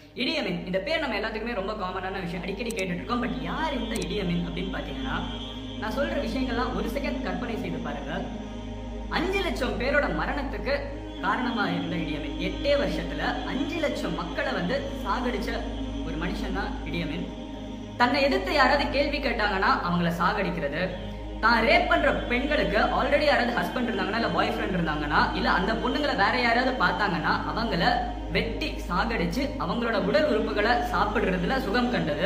இடியமின் இந்த பேர் நம்ம எல்லாத்துக்குமே ரொம்ப காமனான விஷயம் அடிக்கடி கேட்டுட்டு இருக்கோம் பட் யார் இந்த இடியமின் அப்படின்னு பார்த்தீங்கன்னா நான் சொல்ற விஷயங்கள்லாம் ஒரு செகண்ட் கற்பனை செய்து பாருங்க அஞ்சு லட்சம் பேரோட மரணத்துக்கு காரணமா இருந்த இடியமின் எட்டே வருஷத்துல அஞ்சு லட்சம் மக்களை வந்து சாகடிச்ச ஒரு மனுஷன் தான் இடியமின் தன்னை எதிர்த்து யாராவது கேள்வி கேட்டாங்கன்னா அவங்கள சாகடிக்கிறது தான் ரேப் பண்ற பெண்களுக்கு ஆல்ரெடி யாராவது ஹஸ்பண்ட் இருந்தாங்கன்னா இல்ல பாய் ஃப்ரெண்ட் இருந்தாங்கன்னா இல்ல அந்த பொண்ணுங்களை வேற யாராவது பார்த்தாங்கன்னா அவங்கள வெட்டி சாகடிச்சு அவங்களோட உடல் உறுப்புகளை சாப்பிடுறதுல சுகம் கண்டது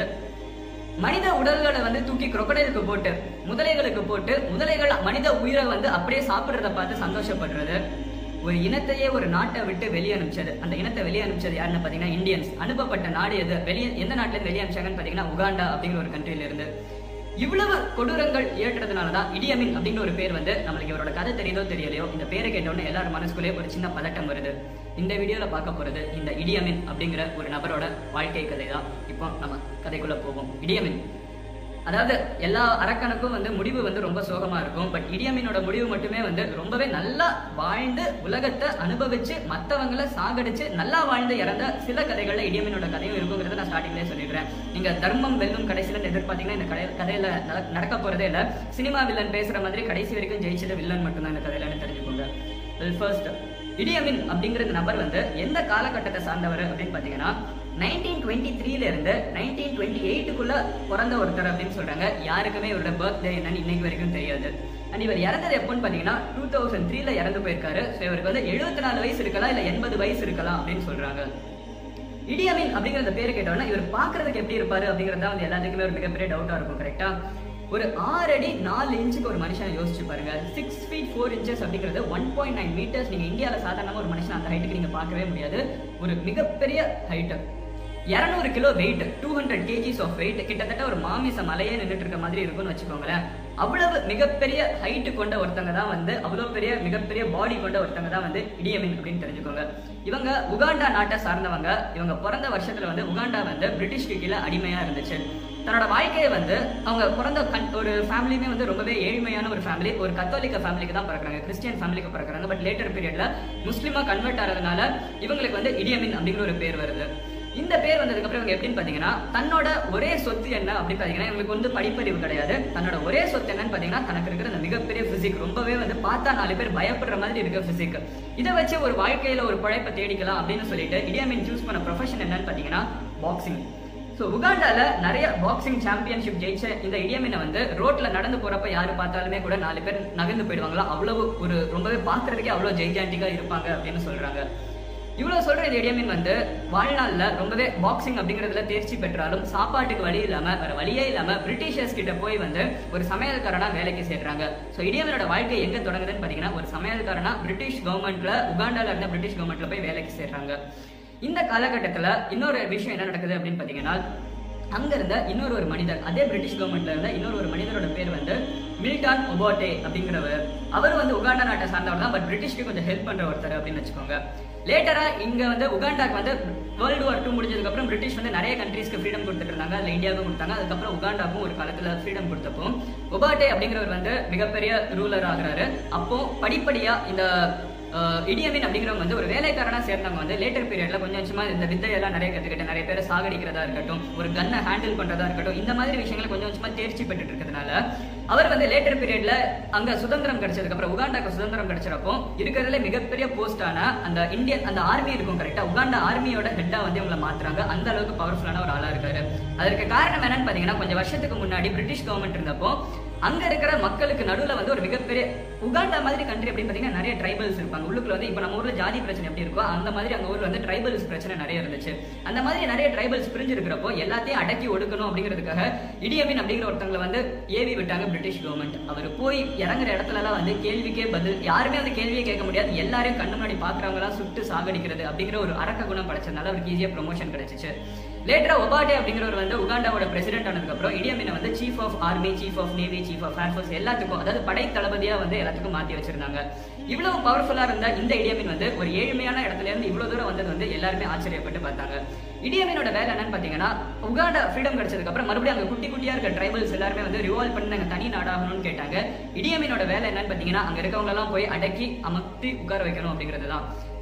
மனித உடல்களை வந்து தூக்கி crocodileக்கு போட்டு முதலைகளுக்கு போட்டு முதலைகள் மனித உயிரை வந்து அப்படியே சாப்பிடுறத பார்த்து சந்தோஷப்படுறது ஒரு இனத்தையே ஒரு நாட்டை விட்டு வெளியே அனுப்பிச்சது அந்த இனத்தை வெளியே அனுப்பிச்சது யாருன்னு பாத்தீங்கன்னா இந்தியன்ஸ் அனுப்பப்பட்ட நாடு எது வெளியே எந்த நாட்டுல இருந்து வெளியே அனுப்பிச்சாங்கன்னு பாத்தீங்கன்னா உகாண்டா அப்படிங்கிற ஒரு கண்ட்ரில இருந்து இவ்வளவு கொடூரங்கள் ஏற்றதுனால தான் இடியமின் அப்படிங்கிற ஒரு பேர் வந்து நம்மளுக்கு இவரோட கதை தெரியுதோ தெரியலையோ இந்த பேரை கேட்டோன்னே எல்லாரும் மனசுக்குள்ளே ஒரு சின்ன பதட்டம் வருது இந்த வீடியோல பார்க்க போறது இந்த இடியமின் அப்படிங்கிற ஒரு நபரோட வாழ்க்கை கதை தான் இப்போ நம்ம கதைக்குள்ள போவோம் இடியமின் அதாவது எல்லா அரக்கனுக்கும் வந்து முடிவு வந்து ரொம்ப சோகமா இருக்கும் பட் இடியமினோட முடிவு மட்டுமே வந்து ரொம்பவே நல்லா வாழ்ந்து உலகத்தை அனுபவிச்சு மத்தவங்களை சாகடிச்சு நல்லா வாழ்ந்து இறந்த சில கதைகள்ல இடியமினோட கதையும் இருக்குங்கிறத நான் ஸ்டார்டிங்லேயே சொல்லிடுறேன் நீங்க தர்மம் வெல்லும் கடைசியில எதிர்பார்த்தீங்கன்னா இந்த கதை கதையில நட- நடக்க போறதே இல்ல சினிமா வில்லன் பேசுற மாதிரி கடைசி வரைக்கும் ஜெயிச்சது வில்லன் மட்டும்தான் இந்த கதையிலன்னு தெரிஞ்சுக்கோங்க வெல் ஃபர்ஸ்ட் இடியமின் அப்படிங்கிற இந்த நபர் வந்து எந்த காலகட்டத்தை சார்ந்தவர் அப்படின்னு பாத்தீங்கன்னா நைன்டீன் டுவெண்ட்டி த்ரீல இருந்து நைன்டீன் டுவெண்ட்டி எயிட்டுக்குள்ள பிறந்த ஒருத்தர் அப்படின்னு சொல்றாங்க யாருக்குமே இவரோட பர்த்டே என்னன்னு இன்னைக்கு வரைக்கும் தெரியாது அண்ட் இவர் இறந்தது எப்போன்னு பாத்தீங்கன்னா டூ தௌசண்ட் த்ரீல இறந்து போயிருக்காரு ஸோ இவருக்கு வந்து எழுபத்தி நாலு வயசு இருக்கலாம் இல்ல எண்பது வயசு இருக்கலாம் அப்படின்னு சொல்றாங்க இடியமின் அப்படிங்கிற அந்த பேரை கேட்டோம்னா இவர் பார்க்கிறதுக்கு எப்படி இருப்பாரு அப்படிங்கறது தான் வந்து எல்லாத்துக்குமே ஒரு மிகப்பெரிய டவுட்டா இருக்கும் கரெக்டா ஒரு ஆறு அடி நாலு இன்ச்சுக்கு ஒரு மனுஷனை யோசிச்சு பாருங்க சிக்ஸ் ஃபீட் ஃபோர் இன்ச்சஸ் அப்படிங்கிறது ஒன் பாயிண்ட் நைன் மீட்டர்ஸ் நீங்க இந்தியாவில் சாதாரணமா ஒரு மனுஷன் அந்த ஹைட்டுக்கு நீங்க பார்க்கவே முடியாது ஒரு மிகப்பெரிய ஹைட்டு இரநூறு kilo weight two hundred KGs of weight கிட்டத்தட்ட ஒரு மாமிச மலையே நின்றுட்டு இருக்க மாதிரி இருக்கும்னு வச்சுக்கோங்களேன் அவ்வளவு மிகப்பெரிய ஹைட் கொண்ட ஒருத்தங்க தான் வந்து அவ்வளவு பெரிய மிகப்பெரிய பாடி கொண்ட ஒருத்தங்க தான் வந்து இடியமின் அப்படின்னு தெரிஞ்சுக்கோங்க இவங்க உகாண்டா நாட்டை சார்ந்தவங்க இவங்க பிறந்த வருஷத்துல வந்து உகாண்டா வந்து பிரிட்டிஷ்க்கு கீழே அடிமையா இருந்துச்சு தன்னோட வாழ்க்கையை வந்து அவங்க பிறந்த கண்- ஒரு ஃபேமிலியுமே வந்து ரொம்பவே ஏழ்மையான ஒரு ஃபேமிலி ஒரு கத்தோலிக்க ஃபேமிலிக்கு தான் பிறக்கிறாங்க கிறிஸ்டியன் ஃபேமிலிக்கு பிறக்கிறாங்க பட் லேட்டர் பீரியட்ல முஸ்லிமா கன்வெர்ட் ஆகிறதுனால இவங்களுக்கு வந்து இடியமின் அப்படிங்கிற ஒரு பேர் வருது இந்த பேர் வந்ததுக்கு அப்புறம் இவங்க எப்படின்னு பாத்தீங்கன்னா தன்னோட ஒரே சொத்து என்ன அப்படின்னு பாத்தீங்கன்னா இவங்களுக்கு வந்து படிப்பறிவு கிடையாது தன்னோட ஒரே சொத்து என்னன்னு பாத்தீங்கன்னா தனக்கு இருக்கிற அந்த மிகப்பெரிய பிசிக் ரொம்பவே வந்து பார்த்தா நாலு பேர் பயப்படுற மாதிரி இருக்க பிசிக் இதை வச்சு ஒரு வாழ்க்கையில ஒரு பழைப்பை தேடிக்கலாம் அப்படின்னு சொல்லிட்டு இடியாமின் சூஸ் பண்ண ப்ரொஃபஷன் என்னன்னு பாத்தீங்கன்னா பாக்ஸிங் ஸோ உகாண்டால நிறைய பாக்ஸிங் சாம்பியன்ஷிப் ஜெயிச்ச இந்த இடியமினை வந்து ரோட்ல நடந்து போறப்ப யாரு பார்த்தாலுமே கூட நாலு பேர் நகர்ந்து போயிடுவாங்களா அவ்வளவு ஒரு ரொம்பவே பார்க்கறதுக்கே அவ்வளவு ஜெய்ஜாண்டிக்கா இருப்பாங்க அப்படின்னு சொல்றாங்க இவ்வளவு சொல்ற இந்த இடியமின் வந்து வாழ்நாள்ல ரொம்பவே பாக்ஸிங் அப்படிங்கறதுல தேர்ச்சி பெற்றாலும் சாப்பாட்டுக்கு வழி இல்லாம வேற வழியே இல்லாம பிரிட்டிஷர்ஸ் கிட்ட போய் வந்து ஒரு சமையல்காரனா வேலைக்கு சேர்றாங்க சோ இடியமினோட வாழ்க்கை எங்க தொடங்குதுன்னு பாத்தீங்கன்னா ஒரு சமையல்காரனா பிரிட்டிஷ் கவர்மெண்ட்ல உகாண்டால இருந்த பிரிட்டிஷ் கவர்மெண்ட்ல போய் வேலைக்கு சேர்றாங்க இந்த காலகட்டத்துல இன்னொரு விஷயம் என்ன நடக்குது அப்படின்னு பாத்தீங்கன்னா அங்க இருந்த இன்னொரு ஒரு மனிதர் அதே பிரிட்டிஷ் கவர்மெண்ட்ல இருந்த இன்னொரு ஒரு மனிதரோட பேர் வந்து மில்டான் ஒபாட்டே அப்படிங்கிறவர் அவர் வந்து உகாண்டா நாட்டை சார்ந்தவர் தான் பட் பிரிட்டிஷ்க்கு கொஞ்சம் ஹெல்ப் பண்ற ஒருத்தர் அப்படின்னு வச்சுக்கோங்க லேட்டரா இங்க வந்து உகாண்டாக்கு வந்து வேர்ல்டு வார் டூ முடிஞ்சதுக்கு அப்புறம் பிரிட்டிஷ் வந்து நிறைய கண்ட்ரீஸ்க்கு ஃப்ரீடம் கொடுத்துட்டு இருந்தாங்க அதுல இந்தியாவுக்கும் கொடுத்தாங்க அதுக்கப்புறம் உகாண்டாக்கும் ஒரு காலத்துல ஃப்ரீடம் கொடுத்தப்போ ஒபாட்டே அப்படிங்கிறவர் வந்து மிகப்பெரிய ரூலர் ஆகுறாரு அப்போ படிப்படியா இந்த அஹ் இடியமின் அப்படிங்கிறவங்க வந்து ஒரு வேலைக்காரனா சேர்ந்தவங்க வந்து லேட்டர் பீரியட்ல கொஞ்சம் கொஞ்சமா இந்த வித்தையெல்லாம் நிறைய கத்துக்கிட்டு நிறைய பேரை சாகடிக்கிறதா இருக்கட்டும் ஒரு கன்னை ஹேண்டில் பண்றதா இருக்கட்டும் இந்த மாதிரி விஷயங்களை கொஞ்சம் கொஞ்சமா தேர்ச்சி பெற்றுட்டு இருக்கிறதுனால அவர் வந்து லேட்டர் பீரியட்ல அங்க சுதந்திரம் கிடைச்சதுக்கு அப்புறம் உகாண்டாக்கு சுதந்திரம் கிடைச்சறப்போ இருக்கிறதுல மிகப்பெரிய போஸ்டான அந்த இந்தியன் அந்த ஆர்மி இருக்கும் கரெக்டா உகாண்டா ஆர்மியோட ஹெட்டா வந்து இவங்களை மாத்துறாங்க அந்த அளவுக்கு பவர்ஃபுல்லான ஒரு ஆளா இருக்காரு அதற்கு காரணம் என்னன்னு பாத்தீங்கன்னா கொஞ்சம் வருஷத்துக்கு முன்னாடி பிரிட்டிஷ் கவர்மெண்ட் இருந்தப்போ அங்க இருக்கிற மக்களுக்கு நடுவுல வந்து ஒரு மிகப்பெரிய உகாண்டா மாதிரி கண்ட்ரி அப்படின்னு பாத்தீங்கன்னா நிறைய ட்ரைபல்ஸ் இருப்பாங்க உள்ளுக்குள்ள வந்து இப்ப நம்ம ஊர்ல ஜாதி பிரச்சனை எப்படி இருக்கோ அந்த மாதிரி அங்க ஊர்ல வந்து ட்ரைபல்ஸ் பிரச்சனை நிறைய இருந்துச்சு அந்த மாதிரி நிறைய ட்ரைபல்ஸ் பிரிஞ்சு இருக்கிறப்போ எல்லாத்தையும் அடக்கி ஒடுக்கணும் அப்படிங்கிறதுக்காக இடியமின் அப்படிங்கிற ஒருத்தவங்களை வந்து ஏவி விட்டாங்க பிரிட்டிஷ் கவர்மெண்ட் அவர் போய் இறங்குற இடத்துல எல்லாம் வந்து கேள்விக்கே பதில் யாருமே அந்த கேள்வியே கேட்க முடியாது எல்லாரையும் கண்ணு முன்னாடி பாக்குறவங்க எல்லாம் சுட்டு சாகடிக்கிறது அப்படிங்கிற ஒரு அரக்க குணம் படைச்சதுனால அவருக்கு ஈஸியா ப்ரொமோஷன் கிடைச்சிச்சு லேட்டரா ஒபாட்டே அப்படிங்கிறவர் வந்து உகாண்டாவோட பிரசிடென்ட் ஆனதுக்கு அப்புறம் இடியமினை வந்து chief of army chief of navy chief of air force எல்லாத்துக்கும் அதாவது படை தளபதியா வந்து எல்லாத்துக்கும் மாத்தி வச்சிருந்தாங்க இவ்வளவு பவர்ஃபுல்லா இருந்த இந்த இடியமின் வந்து ஒரு ஏழ்மையான இடத்துல இருந்து இவ்வளவு தூரம் வந்தது வந்து எல்லாருமே ஆச்சரியப்பட்டு பார்த்தாங்க இடியமினோட வேலை என்னன்னு பாத்தீங்கன்னா உகாண்டா ஃப்ரீடம் கிடைச்சதுக்கு அப்புறம் மறுபடியும் அங்க குட்டி குட்டியா இருக்க ட்ரைபல்ஸ் எல்லாருமே வந்து ரிவால்வ் பண்ணி நாங்க தனி நாடாகணும்னு கேட்டாங்க இடியமினோட வேலை என்னன்னு பாத்தீங்கன்னா அங்க இருக்கவங்க எல்லாம் போய் அடக்கி அமர்த்தி உட்கார வைக்கணும் அப்படிங்கிறது தான்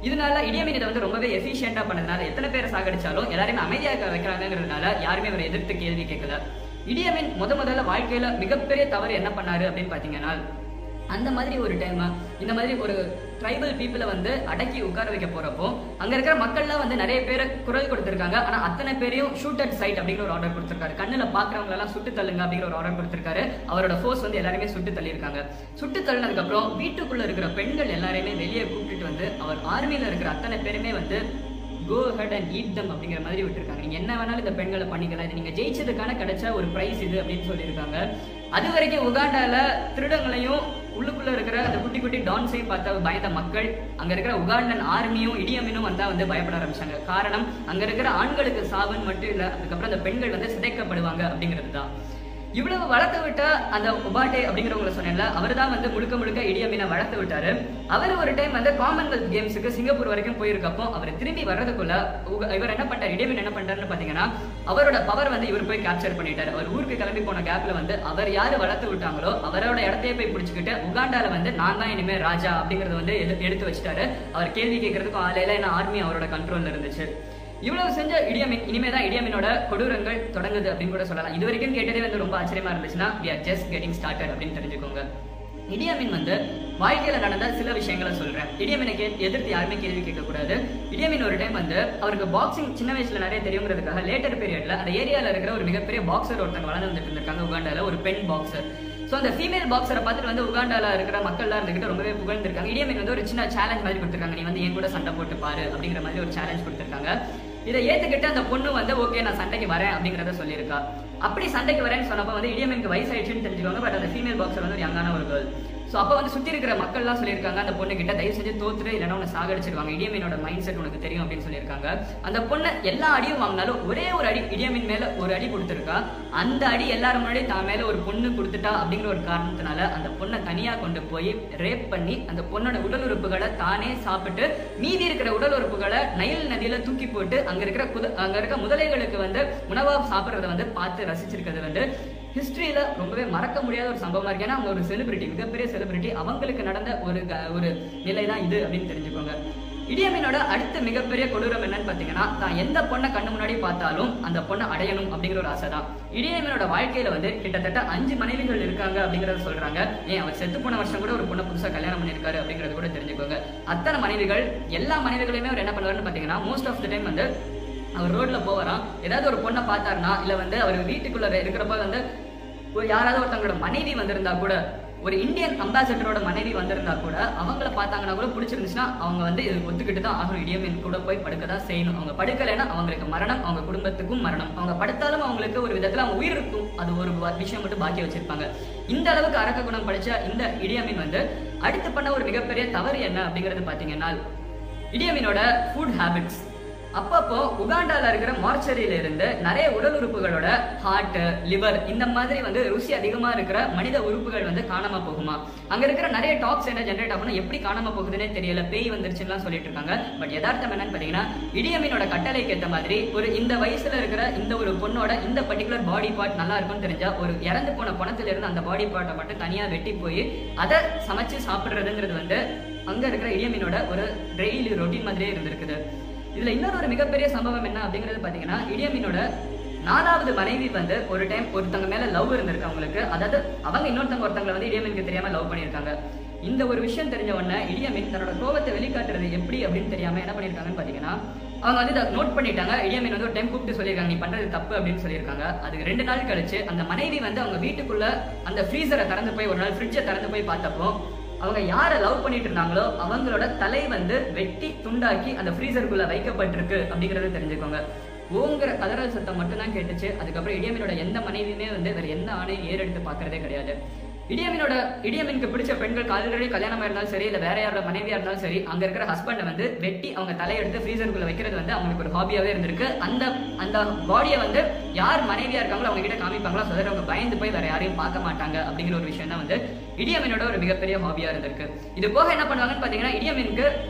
இதனால இடியமீன் இதை வந்து ரொம்பவே எஃபிஷியண்டா பண்ணதுனால எத்தனை பேரை சாகடிச்சாலும் எல்லாரையுமே அமைதியாக வைக்கிறாங்கிறதுனால யாருமே அவரை எதிர்த்து கேள்வி கேட்கல இடியமீன் முத முதல்ல வாழ்க்கையில மிகப்பெரிய தவறு என்ன பண்ணாரு அப்படின்னு பாத்தீங்கன்னா அந்த மாதிரி ஒரு டைம் இந்த மாதிரி ஒரு ட்ரைபல் பீப்புளை வந்து அடக்கி உட்கார வைக்க போறப்போ அங்க இருக்கிற மக்கள்லாம் வந்து நிறைய பேர் குரல் கொடுத்திருக்காங்க ஆனா அத்தனை பேரையும் ஷூட் அட் சைட் அப்படிங்கிற ஒரு ஆர்டர் கொடுத்திருக்காரு கண்ணுல பாக்குறவங்க எல்லாம் சுட்டு தள்ளுங்க அப்படிங்கிற ஒரு ஆர்டர் கொடுத்திருக்காரு அவரோட ஃபோர்ஸ் வந்து எல்லாருமே சுட்டு தள்ளியிருக்காங்க சுட்டு தள்ளினதுக்கு அப்புறம் வீட்டுக்குள்ள இருக்கிற பெண்கள் எல்லாரையுமே வெளியே கூப்பிட்டுட்டு வந்து அவர் ஆர்மியில இருக்கிற அத்தனை பேருமே வந்து go head and eat them அப்படிங்கிற மாதிரி விட்டுருக்காங்க நீங்க என்ன வேணாலும் இந்த பெண்களை பண்ணிக்கலாம் இது நீங்க ஜெயிச்சதுக்கான கிடைச்ச ஒரு பிரைஸ் இது அப்படின்னு சொல்லியிருக்காங்க அது வரைக்கும் உகாண்டால திருடங்களையும் உள்ளுக்குள்ள இருக்கிற அந்த குட்டி குட்டி டான்ஸையும் பார்த்த பயந்த மக்கள் அங்க இருக்கிற உகாண்டன் ஆர்மியும் இடியமினும் வந்தா வந்து பயப்பட ஆரம்பிச்சாங்க காரணம் அங்க இருக்கிற ஆண்களுக்கு சாவுன்னு மட்டும் இல்ல அதுக்கப்புறம் அந்த பெண்கள் வந்து சிதைக்கப்படுவாங்க அப்படிங்கிறது தான் இவ்வளவு வளர்த்து விட்ட அந்த உபாட்டே அப்படிங்கிறவங்கள சொன்னேன்ல அவர் தான் வந்து முழுக்க முழுக்க இடியமீனை வளர்த்து விட்டாரு அவர் ஒரு டைம் வந்து காமன்வெல்த் கேம்ஸுக்கு சிங்கப்பூர் வரைக்கும் போயிருக்கப்போ அவர் திரும்பி வர்றதுக்குள்ள உக- இவர் என்ன பண்ணிட்டார் இடியமீன் என்ன பண்ணிட்டாருன்னு பாத்தீங்கன்னா அவரோட பவர் வந்து இவர் போய் கேப்சர் பண்ணிட்டாரு அவர் ஊருக்கு கிளம்பி போன கேப்ல வந்து அவர் யாரு வளர்த்து விட்டாங்களோ அவரோட இடத்தையே போய் பிடிச்சிக்கிட்டு உகாண்டால வந்து நான் தான் இனிமே ராஜா அப்படிங்கறது வந்து எடு- எடுத்து வச்சுட்டாரு அவர் கேள்வி கேட்கறதுக்கும் ஆலையில என்ன ஆர்மி அவரோட கண்ட்ரோல்ல இருந்துச்சு இவ்வளவு செஞ்ச இடியமின் இனிமே தான் இடியமினோட கொடூரங்கள் தொடங்குது அப்படின்னு கூட சொல்லலாம் இது வரைக்கும் கேட்டதே வந்து ரொம்ப ஆச்சரியமா இருந்துச்சுன்னா we are just getting started அப்படின்னு தெரிஞ்சுக்கோங்க இடியமின் வந்து வாழ்க்கையில நடந்த சில விஷயங்களை சொல்றேன் இடியமினை கே எதிர்த்து யாருமே கேள்வி கேட்கக்கூடாது இடியமின் ஒரு டைம் வந்து அவருக்கு பாக்ஸிங் சின்ன வயசுல நிறைய தெரியுங்கிறதுக்காக லேட்டர் பீரியட்ல அந்த ஏரியால இருக்கிற ஒரு மிகப்பெரிய பாக்ஸர் ஒருத்தங்க வளர்ந்து வந்துட்டு இருந்திருக்காங்க உகாண்டால ஒரு பெண் பாக்ஸர் ஸோ அந்த ஃபீமேல் பாக்ஸரை பார்த்துட்டு வந்து உகாண்டால இருக்கிற மக்கள்லாம் இருந்துகிட்டு ரொம்பவே புகழ்ந்திருக்காங்க இடியமின் வந்து ஒரு சின்ன சேலஞ்ச் மாதிரி கொடுத்துருக்காங்க நீ வந்து என் கூட சண்டை போட்டு பாரு அப்படிங்கிற மாதிரி ஒரு சேலஞ்ச் கொடுத்துருக்காங்க இதை ஏத்துக்கிட்டு அந்த பொண்ணு வந்து ஓகே நான் சண்டைக்கு வரேன் அப்படிங்கறத சொல்லியிருக்கா அப்படி சண்டைக்கு வரேன்னு சொன்னப்ப வந்து இடியமனுக்கு வயசாயிடுச்சுன்னு தெரிஞ்சுக்கோங்க பட் அந்த ஃபீமேல் பாக்ஸர் வந்து ஒரு யங்கான ஒரு கேர்ள் ஸோ அப்போ வந்து சுத்தி இருக்கிற மக்கள்லாம் சொல்லியிருக்காங்க அந்த பொண்ணு கிட்ட தயவு செஞ்சு தோத்துரு இல்லைன்னா உன்னை சாகடிச்சிருவாங்க இடியமீனோட மைண்ட் செட் உனக்கு தெரியும் அப்படின்னு சொல்லியிருக்காங்க அந்த பொண்ணு எல்லா அடியும் வாங்கினாலும் ஒரே ஒரு அடி இடியமீன் மேல ஒரு அடி கொடுத்துருக்கா அந்த அடி எல்லாரும் முன்னாடி தான் மேல ஒரு பொண்ணு கொடுத்துட்டா அப்படிங்கிற ஒரு காரணத்தினால அந்த பொண்ணை தனியா கொண்டு போய் ரேப் பண்ணி அந்த பொண்ணோட உடல் உறுப்புகளை தானே சாப்பிட்டு மீதி இருக்கிற உடல் உறுப்புகளை நைல் நதியில தூக்கி போட்டு அங்க இருக்கிற குத அங்க இருக்க முதலைகளுக்கு வந்து உணவா சாப்பிடுறத வந்து பார்த்து ரசிச்சிருக்கிறது வந்து ஹிஸ்டரியில ரொம்பவே மறக்க முடியாத ஒரு சம்பவமா இருக்கு ஏன்னா அவங்க ஒரு செலிபிரிட்டி மிகப்பெரிய செலிபிரிட்டி அவங்களுக்கு நடந்த ஒரு க- ஒரு நிலை தான் இது அப்படின்னு தெரிஞ்சுக்கோங்க இடியமீனோட அடுத்த மிகப்பெரிய கொடூரம் என்னன்னு பாத்தீங்கன்னா தான் எந்த பொண்ணை கண்ணு முன்னாடி பார்த்தாலும் அந்த பொண்ணை அடையணும் அப்படிங்கிற ஒரு ஆசை தான் இடியமீனோட வாழ்க்கையில வந்து கிட்டத்தட்ட அஞ்சு மனைவிகள் இருக்காங்க அப்படிங்கறத சொல்றாங்க ஏன் அவர் செத்து போன வருஷம் கூட ஒரு பொண்ணை புதுசா கல்யாணம் பண்ணிருக்காரு அப்படிங்கறது கூட தெரிஞ்சுக்கோங்க அத்தனை மனைவிகள் எல்லா மனைவிகளையுமே அவர் என்ன பண்ணுவாருன்னு பாத்தீங்கன்னா மோஸ்ட் ஆஃப் த டைம் வந்து அவர் ரோட்ல போவாராம் ஏதாவது ஒரு பொண்ணை பார்த்தாருன்னா இல்ல வந்து அவர் வீட்டுக்குள்ள இருக்கிறப்ப வந்து ஒரு யாராவது ஒருத்தவங்களோட மனைவி வந்திருந்தா கூட ஒரு இந்தியன் அம்பாசடரோட மனைவி வந்திருந்தா கூட அவங்கள பார்த்தாங்கன்னா கூட பிடிச்சிருந்துச்சுன்னா அவங்க வந்து இது ஒத்துக்கிட்டு தான் ஆகணும் இடியமின் கூட போய் படுக்க தான் செய்யணும் அவங்க படுக்கலைன்னா அவங்களுக்கு மரணம் அவங்க குடும்பத்துக்கும் மரணம் அவங்க படுத்தாலும் அவங்களுக்கு ஒரு விதத்துல அவங்க உயிர் இருக்கும் அது ஒரு வ- விஷயம் மட்டும் பாக்கி வச்சிருப்பாங்க இந்த அளவுக்கு அரக்க குணம் படிச்ச இந்த இடியமின் வந்து அடுத்து பண்ண ஒரு மிகப்பெரிய தவறு என்ன அப்படிங்கிறது பாத்தீங்கன்னா இடியமீனோட ஃபுட் ஹேபிட்ஸ் அப்பப்போ உகாண்டால இருக்கிற மார்ச்சரியில இருந்து நிறைய உடல் உறுப்புகளோட ஹார்ட் லிவர் இந்த மாதிரி வந்து ருசி அதிகமா இருக்கிற மனித உறுப்புகள் வந்து காணாம போகுமா அங்க இருக்கிற நிறைய டாக்ஸ் என்ன ஜென்ரேட் ஆகும்னா எப்படி காணாம போகுதுன்னே தெரியல பேய் வந்துருச்சுன்னு சொல்லிட்டு இருக்காங்க பட் யதார்த்தம் என்னன்னு பாத்தீங்கன்னா இடியமீனோட கட்டளைக்கு ஏத்த மாதிரி ஒரு இந்த வயசுல இருக்கிற இந்த ஒரு பொண்ணோட இந்த பர்டிகுலர் பாடி பார்ட் நல்லா இருக்கும்னு தெரிஞ்சா ஒரு இறந்து போன பணத்துல இருந்து அந்த பாடி பார்ட்டை மட்டும் தனியா வெட்டி போய் அதை சமைச்சு சாப்பிடுறதுங்கிறது வந்து அங்க இருக்கிற இடியமீனோட ஒரு டெய்லி ரொட்டீன் மாதிரியே இருந்திருக்குது இதுல இன்னொரு ஒரு மிகப்பெரிய சம்பவம் என்ன அப்படிங்கிறது பாத்தீங்கன்னா இடியமீனோட நாலாவது மனைவி வந்து ஒரு டைம் ஒருத்தங்க மேல லவ் இருந்திருக்கு அவங்களுக்கு அதாவது அவங்க இன்னொருத்தவங்க ஒருத்தவங்களை வந்து இடியமீனுக்கு தெரியாம லவ் பண்ணியிருக்காங்க இந்த ஒரு விஷயம் தெரிஞ்ச உடனே இடியமீன் தன்னோட கோபத்தை வெளிக்காட்டுறது எப்படி அப்படின்னு தெரியாம என்ன பண்ணிருக்காங்கன்னு பாத்தீங்கன்னா அவங்க வந்து இதை நோட் பண்ணிட்டாங்க இடியமீன் வந்து ஒரு டைம் கூப்பிட்டு சொல்லியிருக்காங்க நீ பண்றது தப்பு அப்படின்னு சொல்லியிருக்காங்க அதுக்கு ரெண்டு நாள் கழிச்சு அந்த மனைவி வந்து அவங்க வீட்டுக்குள்ள அந்த ஃப்ரீசரை திறந்து போய் ஒரு நாள் ஃப்ரிட்ஜை திறந்து போய் பார்த்தப்போ அவங்க யாரை லவ் பண்ணிட்டு இருந்தாங்களோ அவங்களோட தலை வந்து வெட்டி துண்டாக்கி அந்த ஃப்ரீசருக்குள்ள வைக்கப்பட்டிருக்கு அப்படிங்கறத தெரிஞ்சுக்கோங்க ஓங்கிற கதறல் சத்தம் மட்டும்தான் கேட்டுச்சு அதுக்கப்புறம் இடியமீனோட எந்த மனைவியுமே வந்து வேற எந்த ஆணையும் ஏறெடுத்து பார்க்கறதே கிடையாது இடியமீனோட இடியமீனுக்கு பிடிச்ச பெண்கள் ஆல்ரெடி கல்யாணமா இருந்தாலும் சரி இல்ல வேற யாரோட மனைவியா இருந்தாலும் சரி அங்க இருக்கிற ஹஸ்பண்டை வந்து வெட்டி அவங்க தலையெடுத்து ஃப்ரீசருக்குள்ள வைக்கிறது வந்து அவங்களுக்கு ஒரு ஹாபியாவே இருந்திருக்கு அந்த அந்த பாடியை வந்து யார் மனைவியா இருக்காங்களோ அவங்க கிட்ட காமிப்பாங்களோ so that அவங்க பயந்து போய் வேற யாரையும் பார்க்க மாட்டாங்க அப்படிங்கிற ஒரு விஷயம் தான் வந்து இடியமீனோட ஒரு மிகப்பெரிய ஹாபியா இருந்திருக்கு இது போக என்ன பண்ணுவாங்கன்னு பாத்தீங்கன்னா இடியமீனுக்கு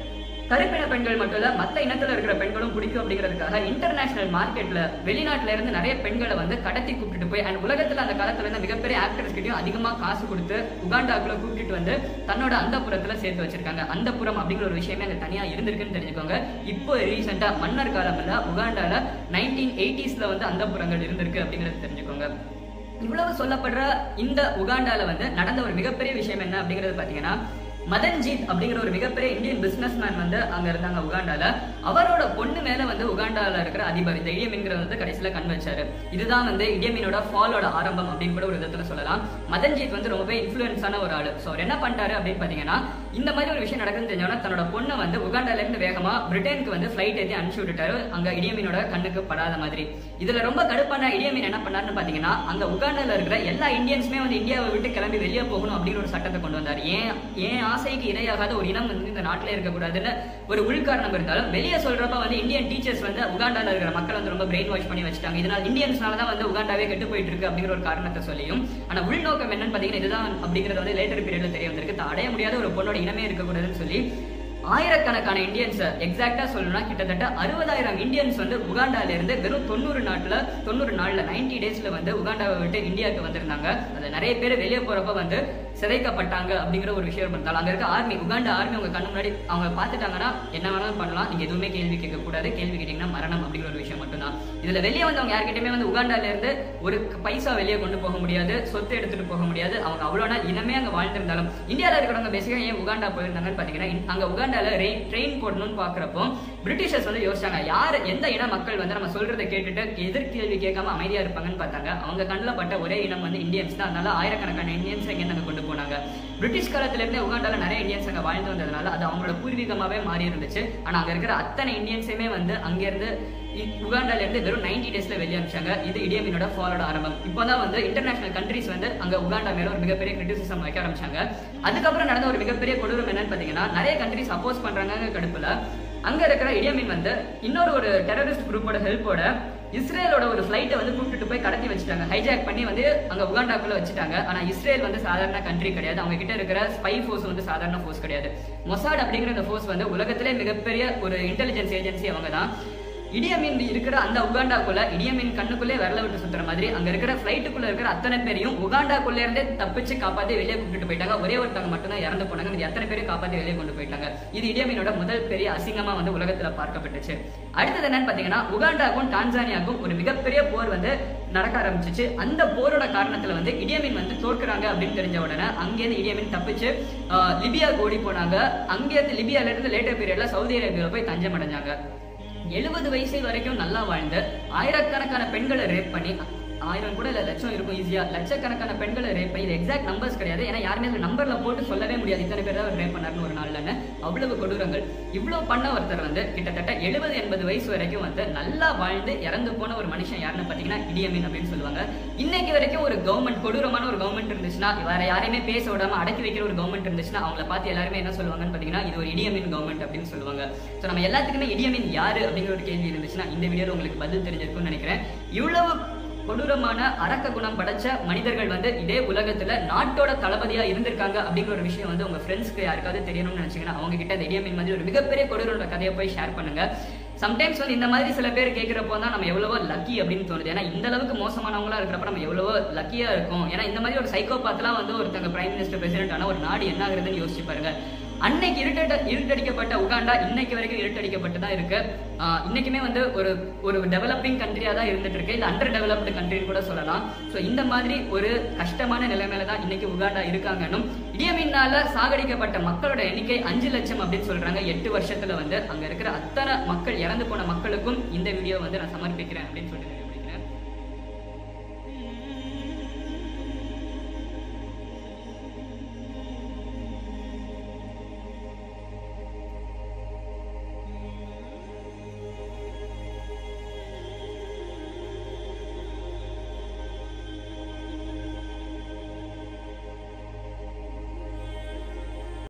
கருப்பின பெண்கள் மட்டும் இல்ல மத்த இனத்துல இருக்கிற பெண்களும் பிடிக்கும் அப்படிங்கிறதுக்காக இன்டர்நேஷனல் மார்க்கெட்ல வெளிநாட்டுல இருந்து நிறைய பெண்களை வந்து கடத்தி கூப்பிட்டு போய் அண்ட் உலகத்துல அந்த காலத்துல இருந்த மிகப்பெரிய ஆக்டர்ஸ் கிட்டயும் அதிகமா காசு கொடுத்து உகாண்டாக்குள்ள கூப்பிட்டு வந்து தன்னோட அந்த புறத்துல சேர்த்து வச்சிருக்காங்க அந்த புறம் அப்படிங்கிற ஒரு விஷயமே அங்க தனியா இருந்திருக்குன்னு தெரிஞ்சுக்கோங்க இப்போ ரீசெண்டா மன்னர் காலம்ல உகாண்டால நைன்டீன் எயிட்டிஸ்ல வந்து அந்த புறங்கள் இருந்திருக்கு அப்படிங்கறது தெரிஞ்சுக்கோங்க இவ்வளவு சொல்லப்படுற இந்த உகாண்டால வந்து நடந்த ஒரு மிகப்பெரிய விஷயம் என்ன அப்படிங்கறது பாத்தீங்கன்னா மதன்ஜீத் அப்படிங்கிற ஒரு மிகப்பெரிய இந்தியன் பிசினஸ் மேன் வந்து அங்க இருந்தாங்க உகாண்டால அவரோட பொண்ணு மேல வந்து உகாண்டால இருக்கிற அதிபர் இந்த இடியமீன்கிற வந்து கடைசியில கண் வச்சாரு இதுதான் வந்து இடியமீனோட ஃபாலோட ஆரம்பம் அப்படின்னு கூட ஒரு விதத்துல சொல்லலாம் மதன்ஜீத் வந்து ரொம்பவே இன்ஃபுளுன்ஸான ஒரு ஆளு ஸோ அவர் என்ன பண்ணிட்டாரு அப்படின்னு பாத்தீங்கன்னா இந்த மாதிரி ஒரு விஷயம் நடக்குதுன்னு தெரிஞ்சவன தன்னோட பொண்ணை வந்து உகாண்டால இருந்து வேகமா பிரிட்டனுக்கு வந்து ஃபிளைட் ஏற்றி அனுப்பிச்சு விட்டுட்டாரு அங்க இடியமீனோட கண்ணுக்கு படாத மாதிரி இதுல ரொம்ப கடுப்பான இடியமீன் என்ன பண்ணாருன்னு பாத்தீங்கன்னா அங்க உகாண்டால இருக்கிற எல்லா இந்தியன்ஸுமே வந்து இந்தியாவை விட்டு கிளம்பி வெளியே போகணும் அப்படிங்கிற ஒரு சட்டத்தை கொண்டு வந்தார் ஏன் ஏன் ஆசைக்கு இரையாகாத ஒரு இனம் வந்து இந்த நாட்டிலே இருக்கக்கூடாதுன்னு ஒரு உள்காரணம் இருந்தாலும் வெளியே சொல்றப்ப வந்து இந்தியன் டீச்சர்ஸ் வந்து உகாண்டால இருக்கிற மக்கள் வந்து ரொம்ப பிரெயின் வாஷ் பண்ணி வச்சுட்டாங்க இதனால இந்தியன்ஸ்னால தான் வந்து உகாண்டாவே கெட்டு போயிட்டு இருக்கு அப்படிங்கிற ஒரு காரணத்தை சொல்லியும் ஆனா உள்நோக்கம் என்னன்னு பாத்தீங்கன்னா இதுதான் அப்படிங்கறது வந்து லேட்டர் பீரியட்ல தெரிய வந்திருக்கு தான் அடைய முடியாத ஒரு பொண்ணோட இனமே இருக்கக்கூடாதுன்னு சொல்லி ஆயிரக்கணக்கான இந்தியன்ஸ் எக்ஸாக்டா சொல்லணும்னா கிட்டத்தட்ட அறுபதாயிரம் இந்தியன்ஸ் வந்து உகாண்டால இருந்து வெறும் தொண்ணூறு நாட்டுல தொண்ணூறு நாள்ல நைன்டி டேஸ்ல வந்து உகாண்டாவை விட்டு இந்தியாவுக்கு வந்திருந்தாங்க அது நிறைய பேர் வெளியே போறப்ப வந்து சிதைக்கப்பட்டாங்க அப்படிங்கிற ஒரு விஷயம் இருந்தாலும் அங்க இருக்க ஆர்மி உகாண்டா ஆர்மி உங்க கண்ணு முன்னாடி அவங்க பார்த்துட்டாங்கன்னா என்ன வேணாலும் பண்ணலாம் நீங்க எதுவுமே கேள்வி கேட்க கூடாது கேள்வி கேட்டீங்கன்னா மரணம் அப்படிங்கிற ஒரு விஷயம் மட்டும்தான் இதுல வெளியே வந்தவங்க யார்கிட்டயுமே வந்து உகாண்டால இருந்து ஒரு பைசா வெளியே கொண்டு போக முடியாது சொத்து எடுத்துட்டு போக முடியாது அவங்க அவ்வளவு நாள் இனமே அங்க வாழ்ந்திருந்தாலும் இந்தியால இருக்கிறவங்க பேசிக்கா ஏன் உகாண்டா போயிருந்தாங்கன்னு பாத்தீங்கன்னா இன்- அங்க உகாண்டால ட்ரெயின் போடணும்னு பாக்குறப்போ பிரிட்டிஷர்ஸ் வந்து யோசிச்சாங்க யார் எந்த இன மக்கள் வந்து நம்ம சொல்றதை கேட்டுட்டு எதிர்கேள்வி கேட்காம அமைதியா இருப்பாங்கன்னு பார்த்தாங்க அவங்க கண்ணில் பட்ட ஒரே இனம் வந்து இந்தியன்ஸ் தான் அதனால ஆயிரக்கணக்கான இந்தியன்ஸ் எங்க அங்க கொண்டு போனாங்க பிரிட்டிஷ் காலத்துல இருந்தே உகாண்டால நிறைய இந்தியன்ஸ் அங்க வாழ்ந்து வந்ததுனால அது அவங்களோட பூர்வீகமாவே மாறி இருந்துச்சு ஆனா அங்க இருக்கிற அத்தனை இந்தியன்ஸுமே வந்து அங்க இருந்து இ- உகாண்டால இருந்து வெறும் 90 டேஸ்ல வெளியே அனுப்பிச்சாங்க இது இடியமீனோட ஃபாலோட ஆரம்பம் இப்போதான் வந்து இன்டர்நேஷனல் கண்ட்ரிஸ் வந்து அங்க உகாண்டா மேல ஒரு மிகப்பெரிய கிரிட்டிசிசம் வைக்க ஆரம்பிச்சாங்க அதுக்கப்புறம் நடந்த ஒரு மிகப்பெரிய கொடூரம் என்னன்னு பாத்தீங்கன்னா நிறைய கண்ட்ரிஸ் அப்போஸ் பண்றாங்க கடுப்புல அங்க இருக்கிற இடியமீன் வந்து இன்னொரு ஒரு டெரரிஸ்ட் குரூப்போட ஹெல்ப்போட இஸ்ரேலோட ஒரு ஃபிளைட்டை வந்து கூப்பிட்டு போய் கடத்தி வச்சுட்டாங்க ஹைஜாக் பண்ணி வந்து அங்க உகாண்டாக்குள்ள வச்சுட்டாங்க ஆனா இஸ்ரேல் வந்து சாதாரண கண்ட்ரி கிடையாது அவங்க கிட்ட இருக்கிற ஸ்பை ஃபோர்ஸ் வந்து சாதாரண ஃபோர்ஸ் கிடையாது மொசாட் அப்படிங்கிற அந்த ஃபோர்ஸ் வந்து உலகத்திலே மிகப்பெரிய ஒரு இன்டெலிஜென்ஸ் ஏஜென்சி அவங்க தான் இடியமீன் இருக்கிற அந்த உகாண்டாக்குள்ள இடியமீன் கண்ணுக்குள்ளே விரல விட்டு சுத்துற மாதிரி அங்க இருக்கிற ஃபிளைட்டுக்குள்ள இருக்கிற அத்தனை பேரையும் உகாண்டாக்குள்ள இருந்தே தப்பிச்சு காப்பாத்தி வெளியே கூப்பிட்டு போயிட்டாங்க ஒரே ஒருத்தவங்க மட்டும் தான் இறந்து போனாங்க இது அத்தனை பேரையும் காப்பாத்தி வெளியே கொண்டு போயிட்டாங்க இது இடியமீனோட முதல் பெரிய அசிங்கமா வந்து உலகத்துல பார்க்கப்பட்டுச்சு அடுத்தது என்னன்னு பாத்தீங்கன்னா உகாண்டாக்கும் டான்சானியாக்கும் ஒரு மிகப்பெரிய போர் வந்து நடக்க ஆரம்பிச்சிச்சு அந்த போரோட காரணத்துல வந்து இடியமீன் வந்து தோற்குறாங்க அப்படின்னு தெரிஞ்ச உடனே அங்கேருந்து இடியமீன் தப்பிச்சு ஆஹ், லிபியாவுக்கு ஓடி போனாங்க அங்கேருந்து லிபியால இருந்து லேட்டர் பீரியட்ல சவுதி அரேபியாவில் போய் தஞ்சம் அடைஞ்சாங்க எழுபது வயசு வரைக்கும் நல்லா வாழ்ந்து ஆயிரக்கணக்கான பெண்களை ரேப் பண்ணி ஆயிரம் கூட இல்ல லட்சம் இருக்கும் ஈஸியா லட்சக்கணக்கான பெண்களை ரேப் பண்ணி இது எக்ஸாக்ட் நம்பர்ஸ் கிடையாது ஏன்னா யாருமே அந்த நம்பர்ல போட்டு சொல்லவே முடியாது இத்தனை பேர் தான் ரேப் பண்ணாருன்னு ஒரு நாள்லன்னு அவ்வளவு கொடூரங்கள் இவ்வளவு பண்ண ஒருத்தர் வந்து கிட்டத்தட்ட எழுபது எண்பது வயசு வரைக்கும் வந்து நல்லா வாழ்ந்து இறந்து போன ஒரு மனுஷன் யாருன்னு பாத்தீங்கன்னா இடியமீன் அப்படின்னு சொல்லுவாங்க இன்னைக்கு வரைக்கும் ஒரு கவர்மெண்ட் கொடூரமான ஒரு கவர்மெண்ட் இருந்துச்சுன்னா வேற யாரையுமே பேச விடாம அடக்கி வைக்கிற ஒரு கவர்மெண்ட் இருந்துச்சுன்னா அவங்கள பார்த்து எல்லாருமே என்ன சொல்லுவாங்கன்னு பாத்தீங்கன்னா இது ஒரு இடியமீன் கவர்மெண்ட் அப்படின்னு சொல்லுவாங்க ஸோ நம்ம எல்லாத்துக்குமே இடியமீன் யாரு அப்படிங்கிற ஒரு கேள்வி இருந்துச்சுன்னா இந்த வீடியோல உங்களுக்கு பதில் தெரிஞ்சிருக்கும்னு நினைக்கிறேன் இவ்வளவு கொடூரமான அரக்க குணம் படைச்ச மனிதர்கள் வந்து இதே உலகத்துல நாட்டோட தளபதியா இருந்திருக்காங்க அப்படிங்கிற ஒரு விஷயம் வந்து உங்க ஃப்ரெண்ட்ஸ்க்கு யாருக்காவது தெரியணும்னு நினைச்சீங்கன்னா அவங்க கிட்ட இந்த இடியமீன் மாதிரி ஒரு மிகப்பெரிய கொடூரோட கதையை போய் ஷேர் பண்ணுங்க சம்டைம்ஸ் வந்து இந்த மாதிரி சில பேர் கேட்கிறப்போ தான் நம்ம எவ்வளவோ லக்கி அப்படின்னு தோணுது ஏன்னா இந்த அளவுக்கு மோசமானவங்களா இருக்கிறப்ப நம்ம எவ்வளவோ லக்கியா இருக்கும் ஏன்னா இந்த மாதிரி ஒரு சைக்கோபாத்லாம் வந்து ஒருத்தங்க பிரைம் மினிஸ்டர் பிரசிடென்ட் ஆனா ஒரு நாடு என்ன ஆகுறதுன்னு யோசிச்சு பாருங்க அன்னைக்கு இருட்ட இருட்டடிக்கப்பட்ட உகாண்டா இன்னைக்கு வரைக்கும் இருட்டடிக்கப்பட்டு தான் இருக்கு ஆஹ் இன்னைக்குமே வந்து ஒரு ஒரு டெவலப்பிங் கண்ட்ரியா தான் இருந்துட்டு இருக்கு இல்ல அண்டர் டெவலப்டு கண்ட்ரின்னு கூட சொல்லலாம் ஸோ இந்த மாதிரி ஒரு கஷ்டமான நிலைமையில தான் இன்னைக்கு உகாண்டா இருக்காங்கன்னும் இடியமீனால சாகடிக்கப்பட்ட மக்களோட எண்ணிக்கை அஞ்சு லட்சம் அப்படின்னு சொல்றாங்க எட்டு வருஷத்துல வந்து அங்க இருக்கிற அத்தனை மக்கள் இறந்து போன மக்களுக்கும் இந்த வீடியோ வந்து நான் சமர்ப்பிக்கிறேன் அப்படின்னு சொல்லிட்டு